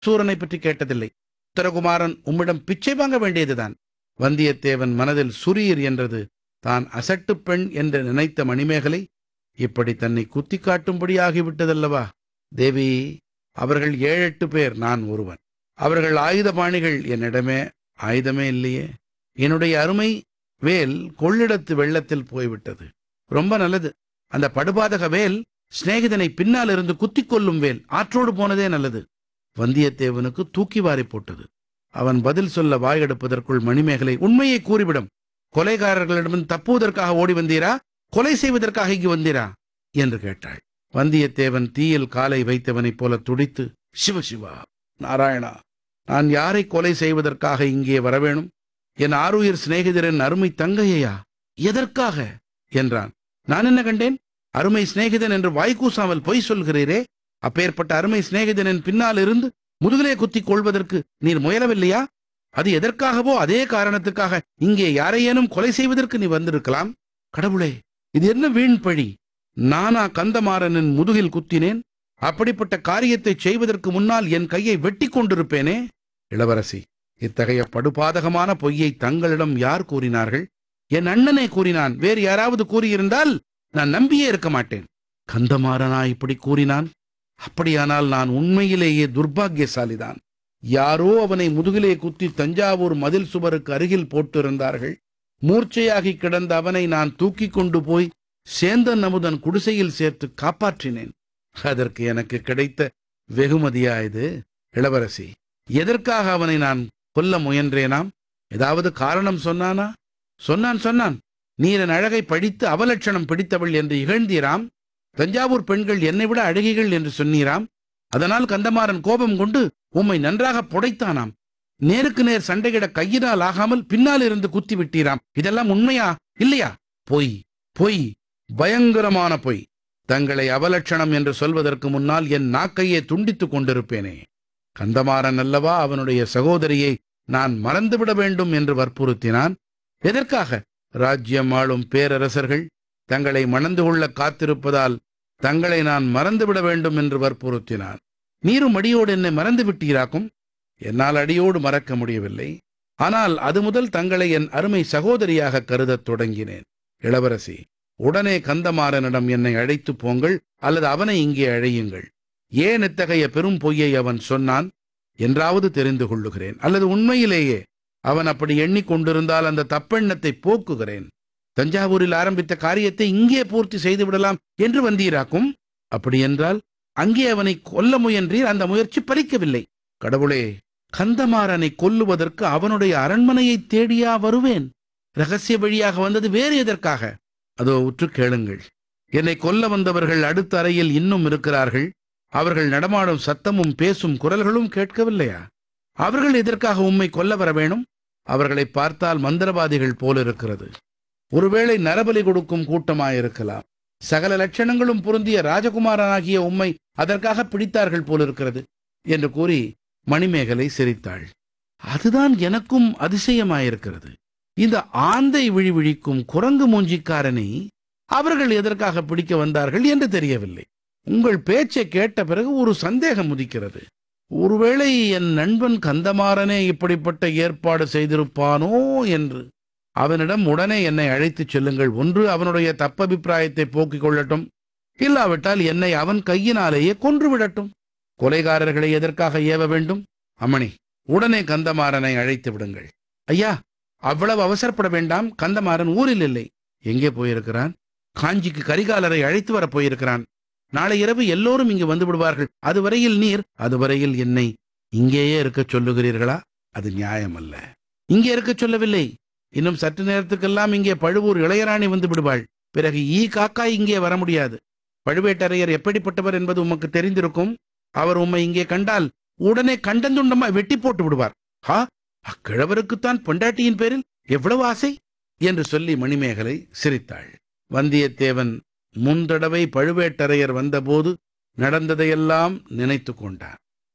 சூரனை பற்றி கேட்டதில்லை உத்தரகுமாரன் உம்மிடம் பிச்சை வாங்க வேண்டியதுதான் வந்தியத்தேவன் மனதில் சுரீர் என்றது தான் அசட்டுப் பெண் என்று நினைத்த மணிமேகலை இப்படி தன்னை குத்தி காட்டும்படி ஆகிவிட்டதல்லவா தேவி அவர்கள் ஏழெட்டு பேர் நான் ஒருவன் அவர்கள் ஆயுதபாணிகள் என்னிடமே ஆயுதமே இல்லையே என்னுடைய அருமை வேல் கொள்ளிடத்து வெள்ளத்தில் போய்விட்டது ரொம்ப நல்லது அந்த படுபாதக வேல் சிநேகிதனை பின்னால் இருந்து குத்திக் கொல்லும் வேல் ஆற்றோடு போனதே நல்லது வந்தியத்தேவனுக்கு தூக்கி வாரி போட்டது அவன் பதில் சொல்ல வாயெடுப்பதற்குள் மணிமேகலை உண்மையை கூறிவிடும் கொலைகாரர்களிடம் தப்புவதற்காக ஓடி வந்தீரா கொலை செய்வதற்காக இங்கு வந்தீரா என்று கேட்டாள் வந்தியத்தேவன் தீயில் காலை வைத்தவனைப் போல துடித்து சிவ சிவா நாராயணா நான் யாரை கொலை செய்வதற்காக இங்கே வரவேணும் என் ஆருயிர் சிநேகிதரின் அருமை தங்கையா எதற்காக என்றான் நான் என்ன கண்டேன் அருமை சிநேகிதன் என்று வாய்க்கூசாமல் பொய் சொல்கிறீரே அப்பேற்பட்ட அருமை சிநேகிதனின் பின்னால் இருந்து முதுகிலே குத்திக் கொள்வதற்கு நீர் முயலவில்லையா அது எதற்காகவோ அதே காரணத்துக்காக இங்கே யாரையேனும் கொலை செய்வதற்கு நீ வந்திருக்கலாம் கடவுளே இது என்ன வீண் பழி நானா கந்தமாறனின் முதுகில் குத்தினேன் அப்படிப்பட்ட காரியத்தை செய்வதற்கு முன்னால் என் கையை வெட்டி கொண்டிருப்பேனே இளவரசி இத்தகைய படுபாதகமான பொய்யை தங்களிடம் யார் கூறினார்கள் என் அண்ணனே கூறினான் வேறு யாராவது கூறியிருந்தால் நான் நம்பியே இருக்க மாட்டேன் கந்தமாறனா இப்படி கூறினான் அப்படியானால் நான் உண்மையிலேயே துர்பாக்கியசாலிதான் யாரோ அவனை முதுகிலே குத்தி தஞ்சாவூர் மதில் சுவருக்கு அருகில் போட்டிருந்தார்கள் மூர்ச்சையாகி கிடந்த அவனை நான் தூக்கிக் கொண்டு போய் சேந்தன் அமுதன் குடிசையில் சேர்த்து காப்பாற்றினேன் அதற்கு எனக்கு கிடைத்த வெகுமதியா இது இளவரசி எதற்காக அவனை நான் கொல்ல முயன்றேனாம் ஏதாவது காரணம் சொன்னானா சொன்னான் சொன்னான் நீரன் அழகை படித்து அவலட்சணம் பிடித்தவள் என்று இகழ்ந்தீராம் தஞ்சாவூர் பெண்கள் என்னை விட அழகிகள் என்று சொன்னீராம் அதனால் கந்தமாறன் கோபம் கொண்டு உம்மை நன்றாக புடைத்தானாம் நேருக்கு நேர் சண்டையிட கையினால் ஆகாமல் பின்னால் இருந்து குத்தி விட்டீராம் இதெல்லாம் உண்மையா இல்லையா பொய் பொய் பயங்கரமான பொய் தங்களை அவலட்சணம் என்று சொல்வதற்கு முன்னால் என் நாக்கையே துண்டித்துக் கொண்டிருப்பேனே கந்தமாறன் அல்லவா அவனுடைய சகோதரியை நான் மறந்துவிட வேண்டும் என்று வற்புறுத்தினான் எதற்காக ராஜ்யம் ஆளும் பேரரசர்கள் தங்களை மணந்து கொள்ள காத்திருப்பதால் தங்களை நான் மறந்துவிட வேண்டும் என்று வற்புறுத்தினான் நீரும் அடியோடு என்னை மறந்து விட்டீராக்கும் என்னால் அடியோடு மறக்க முடியவில்லை ஆனால் அது முதல் தங்களை என் அருமை சகோதரியாக கருதத் தொடங்கினேன் இளவரசி உடனே கந்தமாறனிடம் என்னை அழைத்து போங்கள் அல்லது அவனை இங்கே அழையுங்கள் ஏன் இத்தகைய பெரும் பொய்யை அவன் சொன்னான் என்றாவது தெரிந்து கொள்ளுகிறேன் அல்லது உண்மையிலேயே அவன் அப்படி எண்ணிக்கொண்டிருந்தால் அந்த தப்பெண்ணத்தை போக்குகிறேன் தஞ்சாவூரில் ஆரம்பித்த காரியத்தை இங்கே பூர்த்தி செய்து விடலாம் என்று வந்தீராக்கும் அப்படியென்றால் அங்கே அவனை கொல்ல முயன்றீர் அந்த முயற்சி பலிக்கவில்லை கடவுளே கந்தமாறனை கொல்லுவதற்கு அவனுடைய அரண்மனையை தேடியா வருவேன் ரகசிய வழியாக வந்தது வேறு எதற்காக அதோ உற்று கேளுங்கள் என்னை கொல்ல வந்தவர்கள் அடுத்த அறையில் இன்னும் இருக்கிறார்கள் அவர்கள் நடமாடும் சத்தமும் பேசும் குரல்களும் கேட்கவில்லையா அவர்கள் எதற்காக உம்மை கொல்ல வர வேணும் அவர்களை பார்த்தால் மந்திரவாதிகள் போல இருக்கிறது ஒருவேளை நரபலி கொடுக்கும் கூட்டமாயிருக்கலாம் சகல லட்சணங்களும் பொருந்திய ராஜகுமாரனாகிய உம்மை அதற்காக பிடித்தார்கள் போலிருக்கிறது என்று கூறி மணிமேகலை சிரித்தாள் அதுதான் எனக்கும் அதிசயமாயிருக்கிறது இந்த ஆந்தை விழி விழிக்கும் குரங்கு மூஞ்சிக்காரனை அவர்கள் எதற்காக பிடிக்க வந்தார்கள் என்று தெரியவில்லை உங்கள் பேச்சை கேட்ட பிறகு ஒரு சந்தேகம் உதிக்கிறது ஒருவேளை என் நண்பன் கந்தமாறனே இப்படிப்பட்ட ஏற்பாடு செய்திருப்பானோ என்று அவனிடம் உடனே என்னை அழைத்துச் செல்லுங்கள் ஒன்று அவனுடைய தப்பபிப்பிராயத்தை போக்கிக் கொள்ளட்டும் இல்லாவிட்டால் என்னை அவன் கையினாலேயே கொன்று விடட்டும் கொலைகாரர்களை எதற்காக ஏவ வேண்டும் அம்மணி உடனே கந்தமாறனை அழைத்து விடுங்கள் ஐயா அவ்வளவு அவசரப்பட வேண்டாம் கந்தமாறன் ஊரில் இல்லை எங்கே போயிருக்கிறான் காஞ்சிக்கு கரிகாலரை அழைத்து வரப் போயிருக்கிறான் நாளை இரவு எல்லோரும் இங்கு வந்து விடுவார்கள் அதுவரையில் நீர் அதுவரையில் என்னை இங்கேயே இருக்கச் சொல்லுகிறீர்களா அது நியாயமல்ல இங்கே இருக்கச் சொல்லவில்லை இன்னும் சற்று நேரத்துக்கெல்லாம் இங்கே பழுவூர் இளையராணி வந்து விடுவாள் பிறகு ஈ காக்கா இங்கே வர முடியாது பழுவேட்டரையர் எப்படிப்பட்டவர் என்பது உமக்கு தெரிந்திருக்கும் அவர் உம்மை இங்கே கண்டால் உடனே கண்டந்துண்டமா வெட்டி போட்டு விடுவார் ஹா அக்கிழவருக்குத்தான் பொண்டாட்டியின் பேரில் எவ்வளவு ஆசை என்று சொல்லி மணிமேகலை சிரித்தாள் வந்தியத்தேவன் முந்தடவை பழுவேட்டரையர் வந்தபோது நடந்ததையெல்லாம் நினைத்து கொண்டான்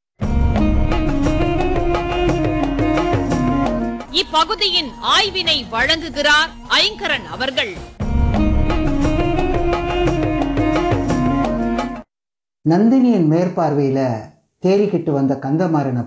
இப்பகுதியின் ஆய்வினை வழங்குகிறார் ஐங்கரன் அவர்கள் நந்தினியின் மேற்பார்வையில் தேறிக்கிட்டு வந்த கந்தமாறனை